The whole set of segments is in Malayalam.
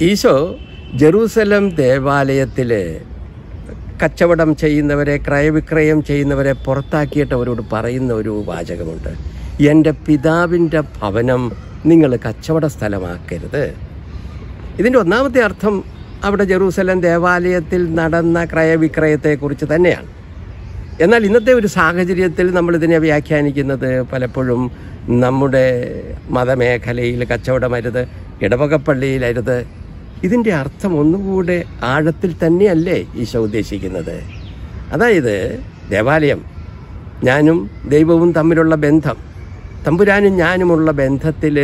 ഈശോ ജെറൂസലം ദേവാലയത്തിൽ കച്ചവടം ചെയ്യുന്നവരെ ക്രയവിക്രയം ചെയ്യുന്നവരെ പുറത്താക്കിയിട്ട് അവരോട് പറയുന്ന ഒരു വാചകമുണ്ട് എൻ്റെ പിതാവിൻ്റെ ഭവനം നിങ്ങൾ കച്ചവട സ്ഥലമാക്കരുത് ഇതിൻ്റെ ഒന്നാമത്തെ അർത്ഥം അവിടെ ജെറൂസലം ദേവാലയത്തിൽ നടന്ന ക്രയവിക്രയത്തെക്കുറിച്ച് തന്നെയാണ് എന്നാൽ ഇന്നത്തെ ഒരു സാഹചര്യത്തിൽ നമ്മളിതിനെ വ്യാഖ്യാനിക്കുന്നത് പലപ്പോഴും നമ്മുടെ മതമേഖലയിൽ കച്ചവടമരുത് ഇടവകപ്പള്ളിയിലരുത് ഇതിൻ്റെ അർത്ഥം ഒന്നുകൂടെ ആഴത്തിൽ തന്നെയല്ലേ ഈശോ ഉദ്ദേശിക്കുന്നത് അതായത് ദേവാലയം ഞാനും ദൈവവും തമ്മിലുള്ള ബന്ധം തമ്പുരാനും ഞാനുമുള്ള ബന്ധത്തിൽ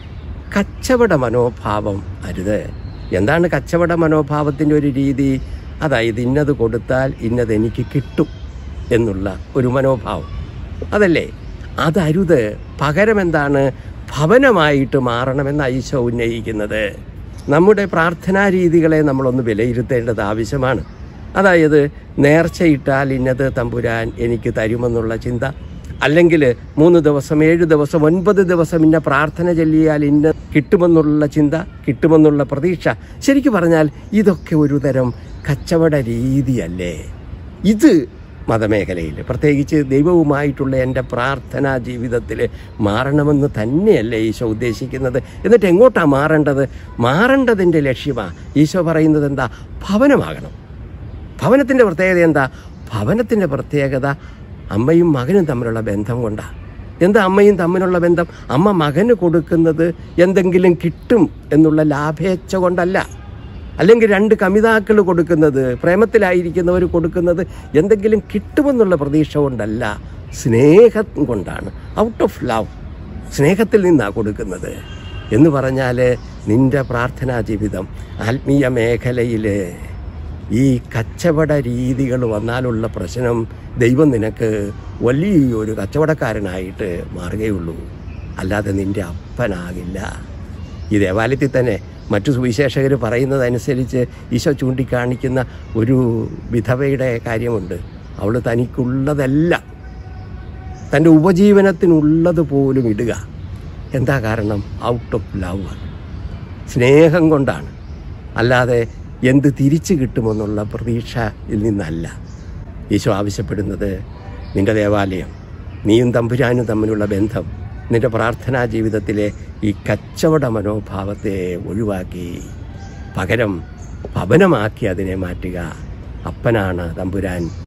കച്ചവട മനോഭാവം അരുത് എന്താണ് കച്ചവട മനോഭാവത്തിൻ്റെ ഒരു രീതി അതായത് ഇന്നത് കൊടുത്താൽ ഇന്നത് എനിക്ക് കിട്ടും എന്നുള്ള ഒരു മനോഭാവം അതല്ലേ അതരുത് പകരം എന്താണ് ഭവനമായിട്ട് മാറണമെന്ന് ഈശോ ഉന്നയിക്കുന്നത് നമ്മുടെ പ്രാർത്ഥനാ രീതികളെ നമ്മളൊന്ന് വിലയിരുത്തേണ്ടത് ആവശ്യമാണ് അതായത് നേർച്ചയിട്ടാൽ ഇന്നത് തമ്പുരാൻ എനിക്ക് തരുമെന്നുള്ള ചിന്ത അല്ലെങ്കിൽ മൂന്ന് ദിവസം ഏഴ് ദിവസം ഒൻപത് ദിവസം ഇന്ന പ്രാർത്ഥന ചൊല്ലിയാൽ ഇന്ന കിട്ടുമെന്നുള്ള ചിന്ത കിട്ടുമെന്നുള്ള പ്രതീക്ഷ ശരിക്കു പറഞ്ഞാൽ ഇതൊക്കെ ഒരു തരം കച്ചവട രീതിയല്ലേ ഇത് മതമേഖലയിൽ പ്രത്യേകിച്ച് ദൈവവുമായിട്ടുള്ള എൻ്റെ പ്രാർത്ഥനാ ജീവിതത്തിൽ മാറണമെന്ന് തന്നെയല്ലേ ഈശോ ഉദ്ദേശിക്കുന്നത് എന്നിട്ട് എങ്ങോട്ടാണ് മാറേണ്ടത് മാറേണ്ടതിൻ്റെ ലക്ഷ്യമാണ് ഈശോ പറയുന്നത് എന്താ ഭവനമാകണം ഭവനത്തിൻ്റെ പ്രത്യേകത എന്താ ഭവനത്തിൻ്റെ പ്രത്യേകത അമ്മയും മകനും തമ്മിലുള്ള ബന്ധം കൊണ്ടാണ് എന്താ അമ്മയും തമ്മിലുള്ള ബന്ധം അമ്മ മകന് കൊടുക്കുന്നത് എന്തെങ്കിലും കിട്ടും എന്നുള്ള ലാഭേച്ഛ കൊണ്ടല്ല അല്ലെങ്കിൽ രണ്ട് കമിതാക്കൾ കൊടുക്കുന്നത് പ്രേമത്തിലായിരിക്കുന്നവർ കൊടുക്കുന്നത് എന്തെങ്കിലും കിട്ടുമെന്നുള്ള പ്രതീക്ഷ കൊണ്ടല്ല സ്നേഹം കൊണ്ടാണ് ഔട്ട് ഓഫ് ലവ് സ്നേഹത്തിൽ നിന്നാണ് കൊടുക്കുന്നത് എന്ന് പറഞ്ഞാൽ നിന്റെ പ്രാർത്ഥനാ ജീവിതം ആത്മീയ മേഖലയിൽ ഈ കച്ചവട രീതികൾ വന്നാലുള്ള പ്രശ്നം ദൈവം നിനക്ക് വലിയൊരു കച്ചവടക്കാരനായിട്ട് മാറുകയുള്ളൂ അല്ലാതെ നിന്റെ അപ്പനാകില്ല ഈ ദേവാലയത്തിൽ തന്നെ മറ്റു സുവിശേഷകർ പറയുന്നതനുസരിച്ച് ഈശോ ചൂണ്ടിക്കാണിക്കുന്ന ഒരു വിധവയുടെ കാര്യമുണ്ട് അവൾ തനിക്കുള്ളതെല്ലാം തൻ്റെ ഉപജീവനത്തിനുള്ളത് പോലും ഇടുക എന്താ കാരണം ഔട്ട് ഓഫ് ലവ് സ്നേഹം കൊണ്ടാണ് അല്ലാതെ എന്ത് തിരിച്ചു കിട്ടുമെന്നുള്ള പ്രതീക്ഷയിൽ നിന്നല്ല ഈശോ ആവശ്യപ്പെടുന്നത് നിന്റെ ദേവാലയം നീയും തമ്പുരാനും തമ്മിലുള്ള ബന്ധം നിന്റെ പ്രാർത്ഥനാ ജീവിതത്തിലെ ഈ കച്ചവട മനോഭാവത്തെ ഒഴിവാക്കി പകരം ഭവനമാക്കി അതിനെ മാറ്റുക അപ്പനാണ് തമ്പുരാൻ